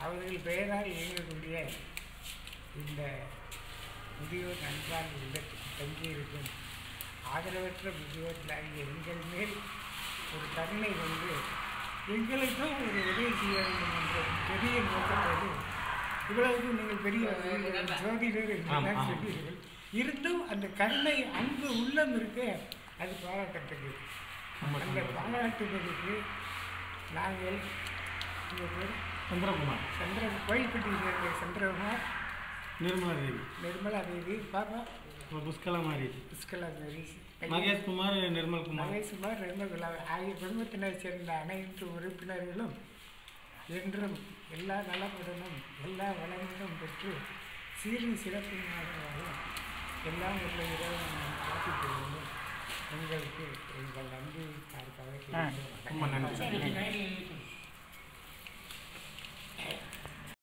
அவர்கள் பெயரால் இயங்கக்கூடிய இந்த முதியோர் நன்றால் இல்லத்துக்கு தங்கியிருக்கும் ஆதரவற்ற முதியோர்களாகிய எங்கள் மேல் ஒரு கருணை வந்து எங்களுக்கும் ஒரு உதவி செய்ய வேண்டும் என்ற பெரிய நோக்கத்தோடு இவ்வளவுக்கு நீங்கள் பெரிய ஜோதிடர் என்றெல்லாம் ஆமா. சொல்வீர்கள் இருந்தும் அந்த கருணை அன்பு உள்ளம் இருக்க அது பாராட்டத்தக்கது அந்த பாராட்டுவதற்கு நாங்கள் உங்கள் பேர் சந்திரகுமார் சந்திர கோயில்பட்டியில் இருக்கிற சந்திரகுமார் நிர்மலா தேவி நிர்மலா தேவி பாப்பா புஷ்கலா மாரி புஷ்கலா தேவி மகேஷ் குமார் நிர்மல் குமார் மகேஷ்குமார் நிர்மலா ஆகிய குடும்பத்தினை சேர்ந்த அனைத்து உறுப்பினர்களும் என்றும் எல்லா நலமுடனும் எல்லா வளங்களும் பெற்று சீரும் சிறப்புமாக எல்லாம் உள்ள இறைவன் நான் பிரார்த்திக்கிறேன் உங்களுக்கு எங்கள் நன்றி ரொம்ப நன்றி பார்க்காக